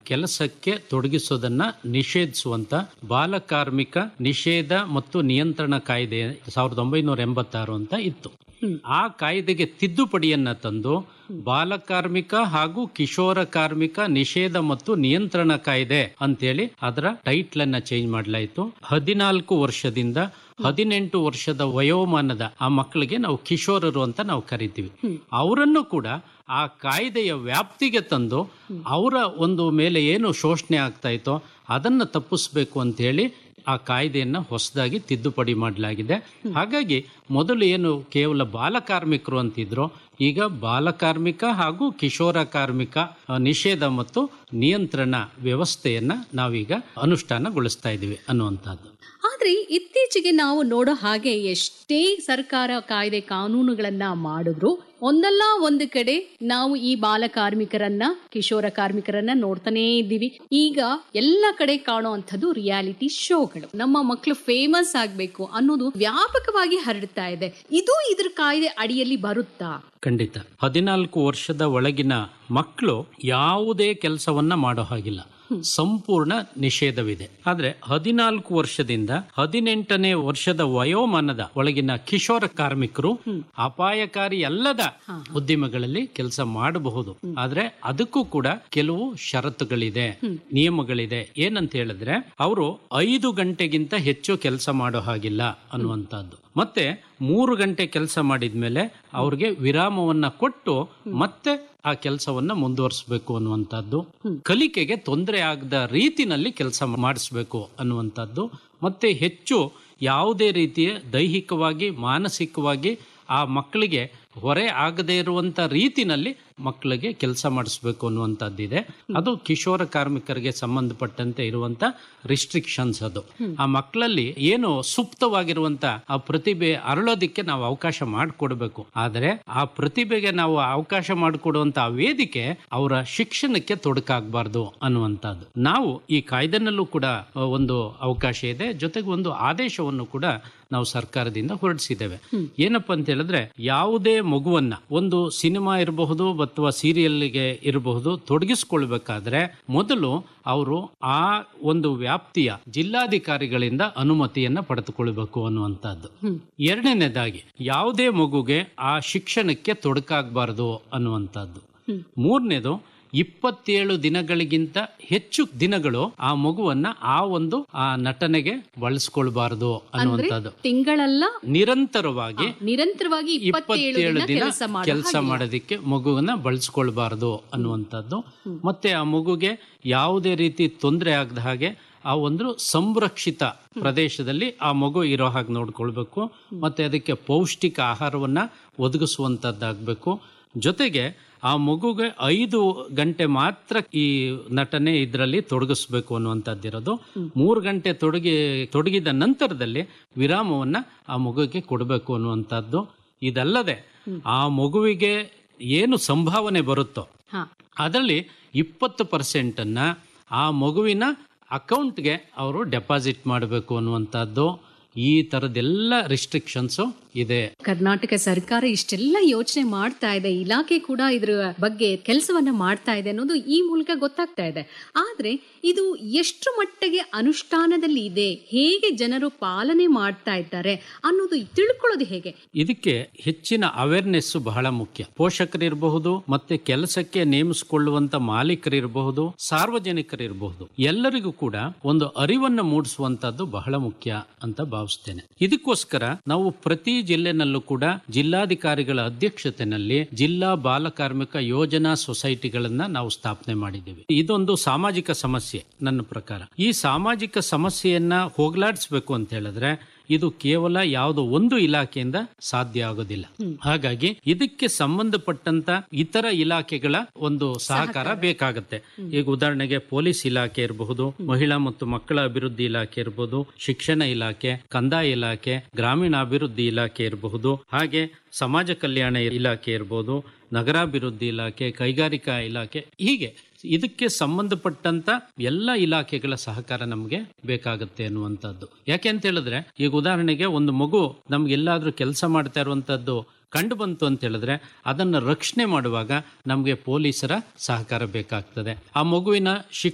ಕೆಲಸಕ್ಕೆ ತೊಡಗಿಸೋದನ್ನ ನಿಷೇಧಿಸುವಂತ ಬಾಲಕಾರ್ಮಿಕ ನಿಷೇಧ ಮತ್ತು ನಿಯಂತ್ರಣ ಕಾಯ್ದೆ ಸಾವಿರದ ಒಂಬೈನೂರ ಎಂಬತ್ತಾರು ಅಂತ ಇತ್ತು ಆ ಕಾಯ್ದೆಗೆ ತಿದ್ದುಪಡಿಯನ್ನ ತಂದು ಬಾಲಕಾರ್ಮಿಕ ಹಾಗೂ ಕಿಶೋರ ಕಾರ್ಮಿಕ ನಿಷೇಧ ಮತ್ತು ನಿಯಂತ್ರಣ ಕಾಯ್ದೆ ಅಂತೇಳಿ ಅದರ ಟೈಟ್ಲ್ ಅನ್ನ ಚೇಂಜ್ ಮಾಡಲಾಯಿತು ಹದಿನಾಲ್ಕು ವರ್ಷದಿಂದ ಹದಿನೆಂಟು ವರ್ಷದ ವಯೋಮಾನದ ಆ ಮಕ್ಕಳಿಗೆ ನಾವು ಕಿಶೋರರು ಅಂತ ನಾವು ಕರಿತೀವಿ ಅವರನ್ನು ಕೂಡ ಆ ಕಾಯ್ದೆಯ ವ್ಯಾಪ್ತಿಗೆ ತಂದು ಅವರ ಒಂದು ಮೇಲೆ ಏನು ಶೋಷಣೆ ಆಗ್ತಾ ಇತ್ತೋ ಅದನ್ನು ತಪ್ಪಿಸ್ಬೇಕು ಅಂತ ಹೇಳಿ ಆ ಕಾಯ್ದೆಯನ್ನು ಹೊಸದಾಗಿ ತಿದ್ದುಪಡಿ ಮಾಡಲಾಗಿದೆ ಹಾಗಾಗಿ ಮೊದಲು ಏನು ಕೇವಲ ಬಾಲಕಾರ್ಮಿಕರು ಅಂತಿದ್ರು ಈಗ ಬಾಲಕಾರ್ಮಿಕ ಹಾಗೂ ಕಿಶೋರ ಕಾರ್ಮಿಕ ಆ, ನಿಷೇಧ ಮತ್ತು ನಿಯಂತ್ರಣ ವ್ಯವಸ್ಥೆಯನ್ನ ನಾವೀಗ ಅನುಷ್ಠಾನಗೊಳಿಸ್ತಾ ಇದ್ದೀವಿ ಅನ್ನುವಂಥದ್ದು ಆದ್ರೆ ಇತ್ತೀಚೆಗೆ ನಾವು ನೋಡೋ ಹಾಗೆ ಎಷ್ಟೇ ಸರ್ಕಾರ ಕಾಯ್ದೆ ಕಾನೂನುಗಳನ್ನ ಮಾಡಿದ್ರು ಒಂದಲ್ಲ ಒಂದು ಕಡೆ ನಾವು ಈ ಬಾಲ ಕಾರ್ಮಿಕರನ್ನ ಕಿಶೋರ ಕಾರ್ಮಿಕರನ್ನ ನೋಡ್ತಾನೇ ಇದ್ದೀವಿ ಈಗ ಎಲ್ಲ ಕಡೆ ಕಾಣೋ ಅಂಥದ್ದು ರಿಯಾಲಿಟಿ ಶೋಗಳು ನಮ್ಮ ಮಕ್ಕಳು ಫೇಮಸ್ ಆಗ್ಬೇಕು ಅನ್ನೋದು ವ್ಯಾಪಕವಾಗಿ ಹರಡ್ತಾ ಇದೆ ಇದು ಇದ್ರ ಕಾಯ್ದೆ ಅಡಿಯಲ್ಲಿ ಬರುತ್ತಾ ಖಂಡಿತ ಹದಿನಾಲ್ಕು ವರ್ಷದ ಒಳಗಿನ ಮಕ್ಕಳು ಯಾವುದೇ ಕೆಲಸವನ್ನ ಮಾಡೋ ಹಾಗಿಲ್ಲ ಸಂಪೂರ್ಣ ನಿಷೇಧವಿದೆ ಆದ್ರೆ ಹದಿನಾಲ್ಕು ವರ್ಷದಿಂದ ಹದಿನೆಂಟನೇ ವರ್ಷದ ವಯೋಮಾನದ ಒಳಗಿನ ಕಿಶೋರ ಕಾರ್ಮಿಕರು ಅಪಾಯಕಾರಿ ಅಲ್ಲದ ಉದ್ಯಮಗಳಲ್ಲಿ ಕೆಲಸ ಮಾಡಬಹುದು ಆದ್ರೆ ಅದಕ್ಕೂ ಕೂಡ ಕೆಲವು ಷರತ್ತುಗಳಿದೆ ನಿಯಮಗಳಿದೆ ಏನಂತ ಹೇಳಿದ್ರೆ ಅವರು ಐದು ಗಂಟೆಗಿಂತ ಹೆಚ್ಚು ಕೆಲಸ ಮಾಡೋ ಹಾಗಿಲ್ಲ ಅನ್ನುವಂಥದ್ದು ಮತ್ತೆ ಮೂರು ಗಂಟೆ ಕೆಲಸ ಮಾಡಿದ್ಮೇಲೆ ಅವ್ರಿಗೆ ವಿರಾಮವನ್ನ ಕೊಟ್ಟು ಮತ್ತೆ ಆ ಕೆಲಸವನ್ನ ಮುಂದುವರಿಸಬೇಕು ಅನ್ನುವಂಥದ್ದು ಕಲಿಕೆಗೆ ತೊಂದರೆ ಆಗದ ರೀತಿನಲ್ಲಿ ಕೆಲಸ ಮಾಡಿಸ್ಬೇಕು ಅನ್ನುವಂಥದ್ದು ಮತ್ತೆ ಹೆಚ್ಚು ಯಾವುದೇ ರೀತಿಯ ದೈಹಿಕವಾಗಿ ಮಾನಸಿಕವಾಗಿ ಆ ಮಕ್ಕಳಿಗೆ ಹೊರೆ ಆಗದೇ ಇರುವಂತ ರೀತಿನಲ್ಲಿ ಮಕ್ಕಳಿಗೆ ಕೆಲಸ ಮಾಡಿಸ್ಬೇಕು ಅನ್ನುವಂಥದ್ದಿದೆ ಅದು ಕಿಶೋರ ಕಾರ್ಮಿಕರಿಗೆ ಸಂಬಂಧಪಟ್ಟಂತೆ ಇರುವಂತ ರಿಸ್ಟ್ರಿಕ್ಷನ್ಸ್ ಅದು ಆ ಮಕ್ಕಳಲ್ಲಿ ಏನು ಸುಪ್ತವಾಗಿರುವಂತ ಆ ಪ್ರತಿಭೆ ಅರಳೋದಿಕ್ಕೆ ನಾವು ಅವಕಾಶ ಮಾಡಿಕೊಡ್ಬೇಕು ಆದರೆ ಆ ಪ್ರತಿಭೆಗೆ ನಾವು ಅವಕಾಶ ಮಾಡಿಕೊಡುವಂತ ಆ ವೇದಿಕೆ ಅವರ ಶಿಕ್ಷಣಕ್ಕೆ ತೊಡಕಾಗಬಾರ್ದು ಅನ್ನುವಂಥದ್ದು ನಾವು ಈ ಕಾಯ್ದೆನಲ್ಲೂ ಕೂಡ ಆ, ಒಂದು ಅವಕಾಶ ಇದೆ ಜೊತೆಗೆ ಒಂದು ಆದೇಶವನ್ನು ಕೂಡ ನಾವು ಸರ್ಕಾರದಿಂದ ಹೊರಡಿಸಿದ್ದೇವೆ ಏನಪ್ಪಾ ಅಂತ ಹೇಳಿದ್ರೆ ಯಾವುದೇ ಮಗುವನ್ನ ಒಂದು ಸಿನಿಮಾ ಇರಬಹುದು ಅಥವಾ ಸೀರಿಯಲ್ಗೆ ಇರಬಹುದು ತೊಡಗಿಸ್ಕೊಳ್ಬೇಕಾದ್ರೆ ಮೊದಲು ಅವರು ಆ ಒಂದು ವ್ಯಾಪ್ತಿಯ ಜಿಲ್ಲಾಧಿಕಾರಿಗಳಿಂದ ಅನುಮತಿಯನ್ನ ಪಡೆದುಕೊಳ್ಬೇಕು ಅನ್ನುವಂಥದ್ದು ಎರಡನೇದಾಗಿ ಯಾವುದೇ ಮಗುಗೆ ಆ ಶಿಕ್ಷಣಕ್ಕೆ ತೊಡಕಾಗಬಾರದು ಅನ್ನುವಂಥದ್ದು ಮೂರನೇದು ಇಪ್ಪತ್ತೇಳು ದಿನಗಳಿಗಿಂತ ಹೆಚ್ಚು ದಿನಗಳು ಆ ಮಗುವನ್ನ ಆ ಒಂದು ಆ ನಟನೆಗೆ ಬಳಸ್ಕೊಳ್ಬಾರದು ಅನ್ನುವಂಥದ್ದು ತಿಂಗಳಲ್ಲ ನಿರಂತರವಾಗಿ ನಿರಂತರವಾಗಿ ಇಪ್ಪತ್ತೇಳು ಇಪ್ಪತ್ತೇಳು ದಿನ ದಿನ ಕೆಲಸ ಮಾಡೋ ಕೆಲಸ ಮಾಡೋದಕ್ಕೆ ಮಗುವನ್ನ ಬಳಸ್ಕೊಳ್ಬಾರದು ಅನ್ನುವಂಥದ್ದು ಮತ್ತೆ ಆ ಮಗುಗೆ ಯಾವುದೇ ರೀತಿ ತೊಂದರೆ ಆಗದ ಹಾಗೆ ಆ ಒಂದು ಸಂರಕ್ಷಿತ ಪ್ರದೇಶದಲ್ಲಿ ಆ ಮಗು ಇರೋ ಹಾಗೆ ನೋಡ್ಕೊಳ್ಬೇಕು ಮತ್ತೆ ಅದಕ್ಕೆ ಪೌಷ್ಟಿಕ ಆಹಾರವನ್ನ ಒದಗಿಸುವಂತದ್ದಾಗಬೇಕು ಜೊತೆಗೆ ಆ ಮಗುಗೆ ಐದು ಗಂಟೆ ಮಾತ್ರ ಈ ನಟನೆ ಇದರಲ್ಲಿ ತೊಡಗಿಸ್ಬೇಕು ಅನ್ನುವಂಥದ್ದಿರೋದು ಮೂರು ಗಂಟೆ ತೊಡಗಿ ತೊಡಗಿದ ನಂತರದಲ್ಲಿ ವಿರಾಮವನ್ನ ಆ ಮಗುವಿಗೆ ಕೊಡಬೇಕು ಅನ್ನುವಂಥದ್ದು ಇದಲ್ಲದೆ ಆ ಮಗುವಿಗೆ ಏನು ಸಂಭಾವನೆ ಬರುತ್ತೋ ಹಾ ಅದರಲ್ಲಿ ಇಪ್ಪತ್ತು ಪರ್ಸೆಂಟನ್ನು ಆ ಮಗುವಿನ ಅಕೌಂಟ್ಗೆ ಅವರು ಡೆಪಾಸಿಟ್ ಮಾಡಬೇಕು ಅನ್ನುವಂಥದ್ದು ಈ ಥರದ್ದೆಲ್ಲ ರಿಸ್ಟ್ರಿಕ್ಷನ್ಸು ಇದೆ ಕರ್ನಾಟಕ ಸರ್ಕಾರ ಇಷ್ಟೆಲ್ಲ ಯೋಚನೆ ಮಾಡ್ತಾ ಇದೆ ಇಲಾಖೆ ಕೂಡ ಇದ್ರ ಬಗ್ಗೆ ಕೆಲಸವನ್ನ ಮಾಡ್ತಾ ಇದೆ ಅನ್ನೋದು ಈ ಮೂಲಕ ಗೊತ್ತಾಗ್ತಾ ಇದೆ ಆದ್ರೆ ಇದು ಎಷ್ಟು ಮಟ್ಟಿಗೆ ಅನುಷ್ಠಾನದಲ್ಲಿ ಇದೆ ಹೇಗೆ ಜನರು ಪಾಲನೆ ಮಾಡ್ತಾ ಇದ್ದಾರೆ ಅನ್ನೋದು ತಿಳ್ಕೊಳ್ಳೋದು ಹೇಗೆ ಇದಕ್ಕೆ ಹೆಚ್ಚಿನ ಅವೇರ್ನೆಸ್ ಬಹಳ ಮುಖ್ಯ ಪೋಷಕರಿರಬಹುದು ಮತ್ತೆ ಕೆಲಸಕ್ಕೆ ನೇಮಿಸಿಕೊಳ್ಳುವಂತ ಮಾಲೀಕರಿರಬಹುದು ಸಾರ್ವಜನಿಕರಿರಬಹುದು ಎಲ್ಲರಿಗೂ ಕೂಡ ಒಂದು ಅರಿವನ್ನು ಮೂಡಿಸುವಂತದ್ದು ಬಹಳ ಮುಖ್ಯ ಅಂತ ಭಾವಿಸ್ತೇನೆ ಇದಕ್ಕೋಸ್ಕರ ನಾವು ಪ್ರತಿ ಜಿಲ್ಲೆನಲ್ಲೂ ಕೂಡ ಜಿಲ್ಲಾಧಿಕಾರಿಗಳ ಅಧ್ಯಕ್ಷತೆಯಲ್ಲಿ ಜಿಲ್ಲಾ ಬಾಲ ಕಾರ್ಮಿಕ ಯೋಜನಾ ಸೊಸೈಟಿಗಳನ್ನ ನಾವು ಸ್ಥಾಪನೆ ಮಾಡಿದ್ದೀವಿ ಇದೊಂದು ಸಾಮಾಜಿಕ ಸಮಸ್ಯೆ ನನ್ನ ಪ್ರಕಾರ ಈ ಸಾಮಾಜಿಕ ಸಮಸ್ಯೆಯನ್ನ ಹೋಗ್ಲಾಡಿಸ್ಬೇಕು ಅಂತ ಹೇಳಿದ್ರೆ ಇದು ಕೇವಲ ಯಾವುದೋ ಒಂದು ಇಲಾಖೆಯಿಂದ ಸಾಧ್ಯ ಆಗೋದಿಲ್ಲ ಹಾಗಾಗಿ ಇದಕ್ಕೆ ಸಂಬಂಧಪಟ್ಟಂತ ಇತರ ಇಲಾಖೆಗಳ ಒಂದು ಸಹಕಾರ ಬೇಕಾಗತ್ತೆ ಈಗ ಉದಾಹರಣೆಗೆ ಪೊಲೀಸ್ ಇಲಾಖೆ ಇರಬಹುದು ಮಹಿಳಾ ಮತ್ತು ಮಕ್ಕಳ ಅಭಿವೃದ್ಧಿ ಇಲಾಖೆ ಇರಬಹುದು ಶಿಕ್ಷಣ ಇಲಾಖೆ ಕಂದಾಯ ಇಲಾಖೆ ಗ್ರಾಮೀಣಾಭಿವೃದ್ಧಿ ಇಲಾಖೆ ಇರಬಹುದು ಹಾಗೆ ಸಮಾಜ ಕಲ್ಯಾಣ ಇಲಾಖೆ ಇರಬಹುದು ನಗರಾಭಿವೃದ್ಧಿ ಇಲಾಖೆ ಕೈಗಾರಿಕಾ ಇಲಾಖೆ ಹೀಗೆ ಇದಕ್ಕೆ ಸಂಬಂಧಪಟ್ಟಂತ ಎಲ್ಲ ಇಲಾಖೆಗಳ ಸಹಕಾರ ನಮಗೆ ಬೇಕಾಗುತ್ತೆ ಅನ್ನುವಂಥದ್ದು ಯಾಕೆ ಅಂತ ಹೇಳಿದ್ರೆ ಈಗ ಉದಾಹರಣೆಗೆ ಒಂದು ಮಗು ನಮ್ಗೆ ಎಲ್ಲಾದ್ರೂ ಕೆಲಸ ಮಾಡ್ತಾ ಇರುವಂತದ್ದು ಕಂಡು ಬಂತು ಅಂತ ಹೇಳಿದ್ರೆ ಅದನ್ನು ರಕ್ಷಣೆ ಮಾಡುವಾಗ ನಮಗೆ ಪೊಲೀಸರ ಸಹಕಾರ ಬೇಕಾಗ್ತದೆ ಆ ಮಗುವಿನ ಶಿಕ್ಷಣ